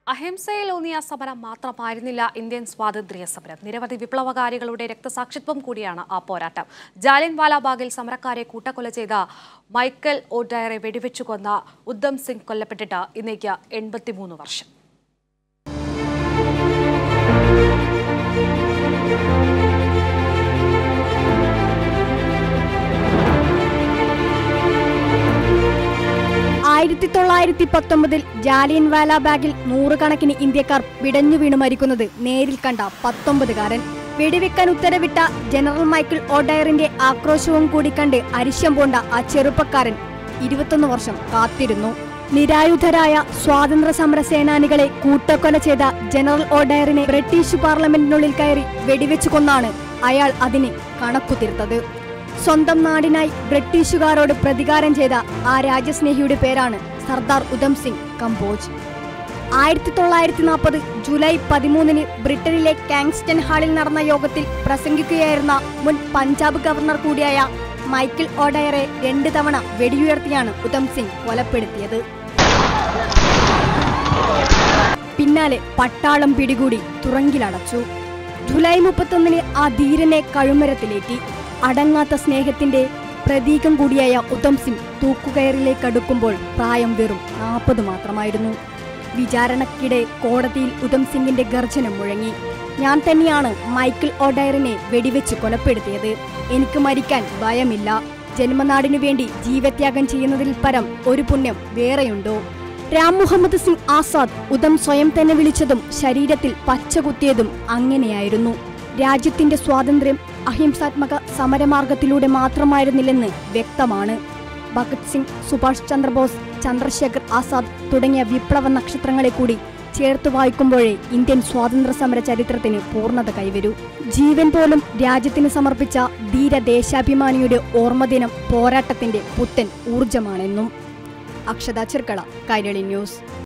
അഹിംസയിലൂന്നിയ സമരം മാത്രമായിരുന്നില്ല ഇന്ത്യൻ സ്വാതന്ത്ര്യ സമരം നിരവധി വിപ്ലവകാരികളുടെ രക്തസാക്ഷിത്വം കൂടിയാണ് ആ പോരാട്ടം ജാലിയൻ വാലാബാഗിൽ സമരക്കാരെ കൂട്ടക്കൊല ചെയ്ത മൈക്കൽ ഓഡയറെ വെടിവെച്ചു കൊന്ന ഉദ്ധം സിംഗ് കൊല്ലപ്പെട്ടിട്ട് ഇന്നേക്ക് എൺപത്തിമൂന്ന് വർഷം ആയിരത്തി തൊള്ളായിരത്തി പത്തൊമ്പതിൽ ജാലിയൻ വാലാബാഗിൽ നൂറുകണക്കിന് ഇന്ത്യക്കാർ പിടഞ്ഞു വീണു മരിക്കുന്നത് നേരിൽ കണ്ട പത്തൊമ്പതുകാരൻ വെടിവെക്കാൻ ഉത്തരവിട്ട ജനറൽ മൈക്കിൾ ഓഡയറിന്റെ ആക്രോശവും കൂടി കണ്ട് അരിശം പൂണ്ട ആ ചെറുപ്പക്കാരൻ ഇരുപത്തൊന്ന് വർഷം കാത്തിരുന്നു നിരായുധരായ സ്വാതന്ത്ര്യ സമര സേനാനികളെ കൂട്ടക്കൊല ചെയ്ത ജനറൽ ഓഡയറിനെ ബ്രിട്ടീഷ് പാർലമെന്റിനുള്ളിൽ കയറി വെടിവെച്ചു കൊന്നാണ് അയാൾ അതിന് കണക്കുതീർത്തത് സ്വന്തം നാടിനായി ബ്രിട്ടീഷുകാരോട് പ്രതികാരം ചെയ്ത ആ രാജ്യസ്നേഹിയുടെ പേരാണ് സർദാർ ഉധം സിംഗ് കംബോജ് ആയിരത്തി തൊള്ളായിരത്തി നാൽപ്പത് ജൂലൈ പതിമൂന്നിന് ബ്രിട്ടനിലെ കാങ്സ്റ്റൺ ഹാളിൽ നടന്ന യോഗത്തിൽ പ്രസംഗിക്കുകയായിരുന്ന മുൻ പഞ്ചാബ് ഗവർണർ കൂടിയായ മൈക്കിൾ ഓഡയറെ രണ്ട് തവണ വെടിയുയർത്തിയാണ് ഉധം സിംഗ് കൊലപ്പെടുത്തിയത് പിന്നാലെ പട്ടാളം പിടികൂടി തുറങ്കിലടച്ചു ജൂലൈ മുപ്പത്തൊന്നിന് ആ ധീരനെ കഴുമരത്തിലേറ്റി അടങ്ങാത്ത സ്നേഹത്തിന്റെ പ്രതീകം കൂടിയായ ഉത്തം സിംഗ് തൂക്കുകയറിലേക്ക് അടുക്കുമ്പോൾ പ്രായം വെറും നാൽപ്പത് മാത്രമായിരുന്നു വിചാരണക്കിടെ കോടതിയിൽ ഉത്തം സിംഗിന്റെ ഗർജനം മുഴങ്ങി ഞാൻ തന്നെയാണ് മൈക്കിൾ ഒഡയറിനെ വെടിവെച്ച് കൊലപ്പെടുത്തിയത് എനിക്ക് മരിക്കാൻ ഭയമില്ല ജന്മനാടിനു വേണ്ടി ജീവത്യാഗം ചെയ്യുന്നതിൽ പരം ഒരു പുണ്യം വേറെയുണ്ടോ രാം മുഹമ്മദ് സിംഗ് ആസാദ് ഉദം സ്വയം തന്നെ വിളിച്ചതും ശരീരത്തിൽ പച്ചകുത്തിയതും അങ്ങനെയായിരുന്നു രാജ്യത്തിന്റെ സ്വാതന്ത്ര്യം അഹിംസാത്മക സമരമാർഗത്തിലൂടെ മാത്രമായിരുന്നില്ലെന്ന് വ്യക്തമാണ് ഭഗത് സിംഗ് സുഭാഷ് ചന്ദ്രബോസ് ചന്ദ്രശേഖർ ആസാദ് തുടങ്ങിയ വിപ്ലവ നക്ഷത്രങ്ങളെ കൂടി ചേർത്ത് വായിക്കുമ്പോഴേ ഇന്ത്യൻ സ്വാതന്ത്ര്യ സമര ചരിത്രത്തിന് പൂർണ്ണത കൈവരൂ ജീവൻ പോലും രാജ്യത്തിന് സമർപ്പിച്ച ധീര ദേശാഭിമാനിയുടെ ഓർമ്മദിനം പോരാട്ടത്തിന്റെ പുത്തൻ ഊർജമാണെന്നും അക്ഷത ചെർക്കള കൈരളി ന്യൂസ്